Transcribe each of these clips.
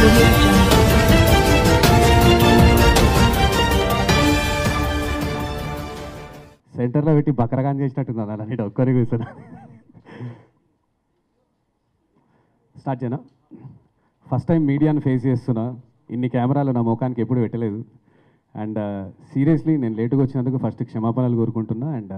audio jungle. సెంటర్లో పెట్టి బకరగాన్ చేసినట్టుంది అలా నేను ఒక్కరి కూర్చున్నా స్టార్ట్ చేయనా ఫస్ట్ టైం మీడియాను ఫేస్ చేస్తున్నా ఇన్ని కెమెరాలు నా ముఖానికి ఎప్పుడు పెట్టలేదు అండ్ సీరియస్లీ నేను లేటుగా వచ్చినందుకు ఫస్ట్ క్షమాపణలు కోరుకుంటున్నా అండ్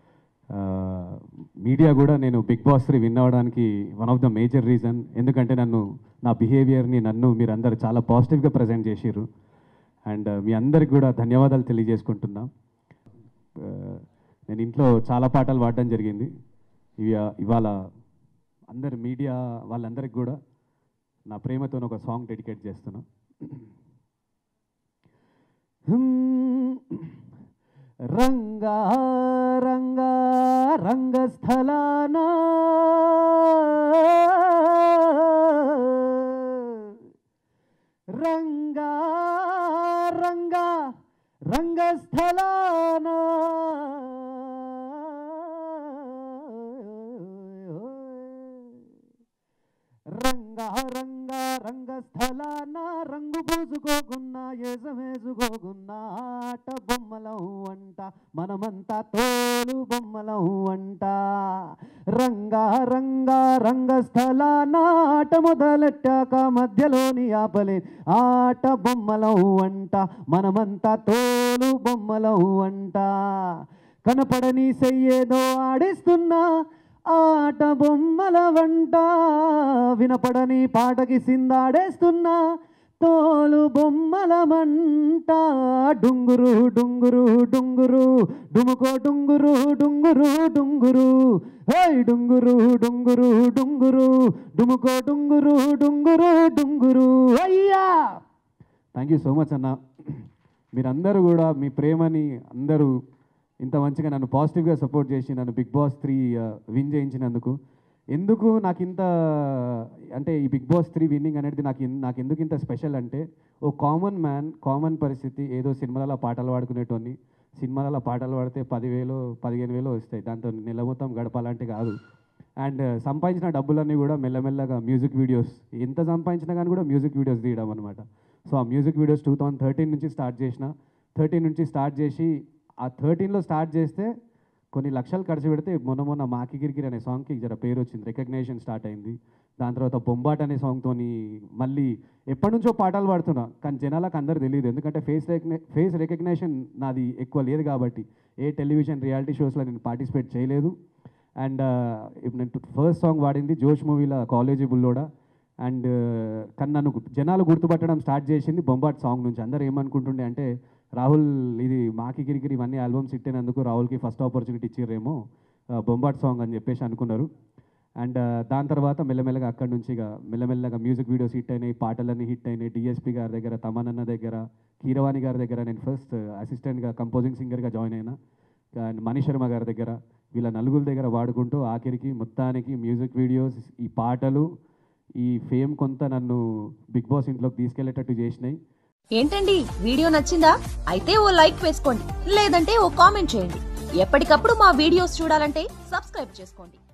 మీడియా కూడా నేను బిగ్ బాస్ త్రీ విన్ అవ్వడానికి one of the major reason ఎందుకంటే నన్ను నా బిహేవియర్ని నన్ను మీరు అందరు చాలా పాజిటివ్గా ప్రజెంట్ చేసిర్రు అండ్ మీ అందరికి కూడా ధన్యవాదాలు తెలియజేసుకుంటున్నా ఆ, నేను ఇంట్లో చాలా పాటలు పాడడం జరిగింది ఇవి ఇవాళ అందరి మీడియా వాళ్ళందరికి కూడా నా ప్రేమతో ఒక సాంగ్ డెడికేట్ చేస్తున్నా హ్మ్. రంగా రంగా రంగస్థలానా రంగా రంగా రంగస్థలానా రంగా రంగా రంగస్థలాన రంగు పూసుకోకున్నా ఏసమేసుకోకున్నా ఆట బొమ్మలం అంట మనమంతా తోలు బొమ్మలం అంట రంగా రంగా రంగస్థలాన ఆట మొదలెట్టాక మధ్యలోని ఆపలే ఆట బొమ్మలం అంట మనమంతా తోలు బొమ్మలం అంట కనపడని చెయ్యేదో ఆడిస్తున్నా ఆట బొమ్మల వంట వినపడని పాటకి సిందాడేస్తున్నా తోలు బొమ్మల మంట డుంగురు డుంగురు డుంగురు డుముకో డుంగురు డుంగురు డుంగురు హే డుంగురు డుంగురు డుంగురు డుముకో డుంగురు డుంగురు డుంగురు అయ్యా థ్యాంక్ యూ సో మచ్ అన్న మీరందరూ కూడా మీ ప్రేమని అందరూ ఇంత మంచిగా నన్ను పాజిటివ్గా సపోర్ట్ చేసి నన్ను బిగ్ బాస్ త్రీ విన్ చేయించినందుకు ఎందుకు నాకు ఇంత అంటే ఈ బిగ్ బాస్ త్రీ విన్నింగ్ అనేది నాకు ఇన్- నాకు ఎందుకు ఇంత స్పెషల్ అంటే ఓ కామన్ మ్యాన్ కామన్ పరిస్థితి ఏదో సినిమాలలో పాటలు పాడుకునేటోని సినిమాలలో పాటలు పాడితే పదివేలు పదిహేను వేలు వస్తాయి దాంతో నెల మొత్తం గడపాలంటే కాదు అండ్ సంపాదించిన డబ్బులన్నీ కూడా మెల్లమెల్లగా మ్యూజిక్ వీడియోస్ ఎంత సంపాదించినా కానీ కూడా మ్యూజిక్ వీడియోస్ తీయడం అనమాట సో ఆ music videos two thousand thirteen నుంచి స్టార్ట్ చేసిన థర్టీన్ నుంచి స్టార్ట్ చేసి ఆ థర్టీన్లో స్టార్ట్ చేస్తే కొన్ని లక్షలు ఖర్చు పెడితే మొన్న మొన్న మాకి గిరిగిరి అనే సాంగ్కి జర పేరు వచ్చింది రికగ్నేషన్ స్టార్ట్ అయింది దాని తర్వాత బొంబాట్ అనే సాంగ్తోని మళ్ళీ ఎప్పటి నుంచో పాటలు పాడుతున్నా కానీ జనాలకు అందరు తెలియదు ఎందుకంటే ఫేస్ రికగ్నే ఫేస్ రికగ్నేషన్ నాది ఎక్కువ లేదు కాబట్టి ఏ టెలివిజన్ రియాలిటీ షోస్లో నేను పార్టిసిపేట్ చేయలేదు అండ్ ఇప్పుడు నేను ఫస్ట్ సాంగ్ వాడింది జోష్ మూవీలో కాలేజీ బుల్లోడా అండ్ కానీ నన్ను గు- జనాలు గుర్తుపట్టడం స్టార్ట్ చేసింది బొంబాట్ సాంగ్ నుంచి అందరు ఏమనుకుంటుండే అంటే రాహుల్ ఇది మాకి గిరిగిరి ఇవన్నీ ఆల్బమ్స్ ఇట్టినందుకు రాహుల్కి ఫస్ట్ ఆపర్చునిటీ ఇచ్చిర్రేమో ఆ, బొంబాట్ సాంగ్ అని చెప్పేసి అనుకున్నారు అండ్ దాని తర్వాత మెల్లమెల్లగా అక్కడి నుంచి ఇక మెల్లమెల్లగా మ్యూజిక్ వీడియోస్ హిట్ అయినాయి పాటలన్నీ హిట్ అయినాయి డిఎస్పి గారి దగ్గర తమనన్న దగ్గర కీరవాణి గారి దగ్గర నేను ఫస్ట్ అసిస్టెంట్గా కంపోజింగ్ సింగర్గా జాయిన్ అయినా అండ్ మణి శర్మ గారి దగ్గర వీళ్ళ నలుగురు దగ్గర వాడుకుంటూ ఆఖరికి మొత్తానికి మ్యూజిక్ వీడియోస్ ఈ పాటలు ఈ ఫేమ్ కొంత నన్ను బిగ్ బాస్ ఇంట్లోకి తీసుకెళ్లేటట్టు చేసినాయి ఏంటండి వీడియో నచ్చిందా అయితే ఓ లైక్ వేసుకోండి లేదంటే ఓ కామెంట్ చేయండి ఎప్పటికప్పుడు మా వీడియోస్ చూడాలంటే సబ్స్క్రైబ్ చేసుకోండి